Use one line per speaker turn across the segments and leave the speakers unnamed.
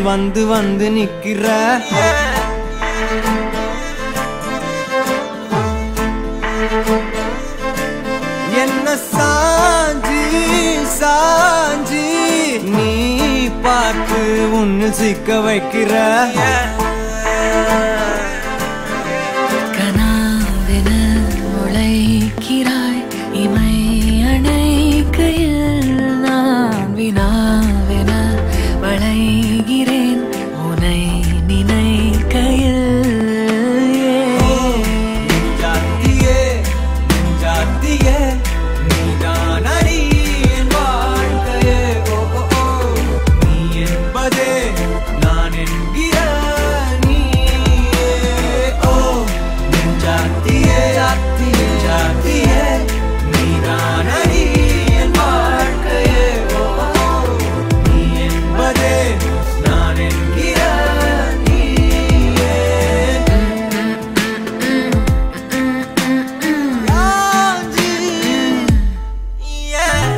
வந்து வந்து நிக்கிற என்ன சாஞ்சி சாஞ்சி நீ பார்த்து உன்னு சிக்க வைக்கிற
கனாவென முளைக்கிறாய் இமை அணைக்கையில் நான் வினாவென வளைகிறேன் உனை நினைக்கையில்
ஜாத்தியே ஜாத்தியே நீதான் அடி என் வாழ்க்கையே ஓ ஓ, ஓ. நீ என்பதே நான் என்கிற நீயே ஓ ஜாத்தியே ஜாத்தியே ஜாத்தியே நீதான் அடி என் வாழ்க்கையே ஓ ஓ, ஓ. நீ என்பதே நான் என்கிற நீயே Yeah.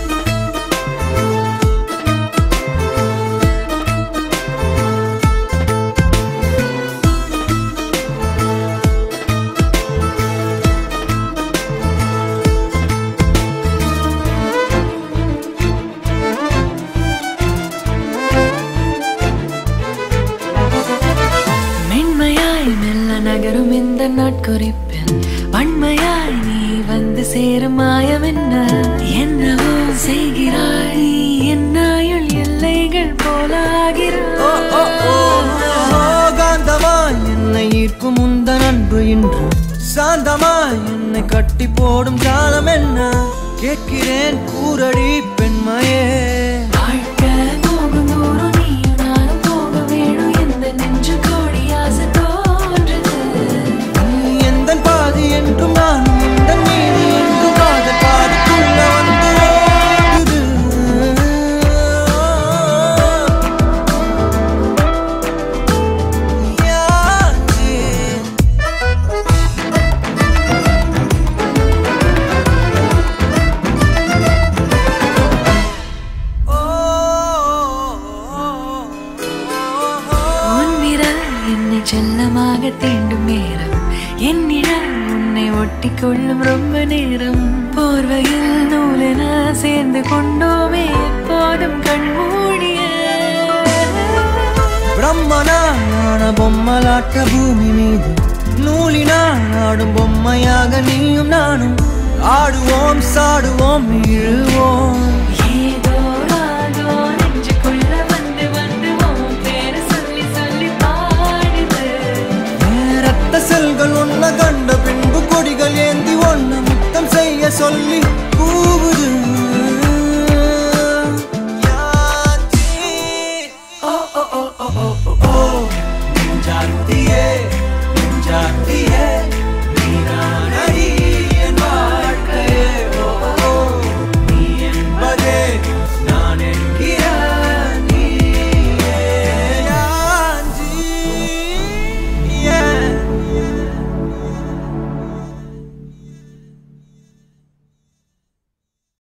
மென்மையாய் மெல்ல நகரும் இந்த நாட்குறிப்பில் வன்மையாய் நீ வந்து சேரும் மாயம் என்ன என்னவோ செய்கிறாய் நீ என்னாயுள் எல்லைகள் போலாகிறாய்
காந்தமாய் என்னை ஈர்க்கும் உந்த அன்பு இன்று சாந்தமாய் என்னை கட்டி போடும் காலம் என்ன கேட்கிறேன் கூரடி பெண்மையே
வாழ்க்கை போகும் தூரம் நீயும் நானும் போக வேணும் எந்த நெஞ்சு கோடி ஆசை தோன்றுது
நீ எந்தன் பாதி என்றும் நான் எந்த மீது என்றும் காதல் பாதிக்குள்ள வந்து ஓடுது யாச்சே
உன் விரல் என்னை செல்லமாக தீண்டும் நேரம் என் நிழல் உன்னை ஒட்டி கொள்ளும் ரொம்ப நேரம் போர்வையில் நூலென சேர்ந்து கொண்டோமே எப்போதும் கண்மூடிய
பிரம்மனான பொம்மலாட்ட பூமி மீது நூலினால் ஆடும் பொம்மையாக நீயும் நானும் ஆடுவோம் சாடுவோம் இழுவோம்
ஏதோ ராகோ நெஞ்சுக்குள்ள வந்து வந்து உன் பேரு சொல்லி சொல்லி பாடுது
ரத்த செல்கள் ஒன்ன கண்ட பின்பு கொடிகள் ஏந்தி ஒன்ன முத்தம் செய்ய சொல்லி கூவுது யாச்சி. ஓ, ஓ, ஓ, ஓ, ஓ, ஓ, ஓ. நெஞ்சாத்தியே, நெஞ்சாத்தியே,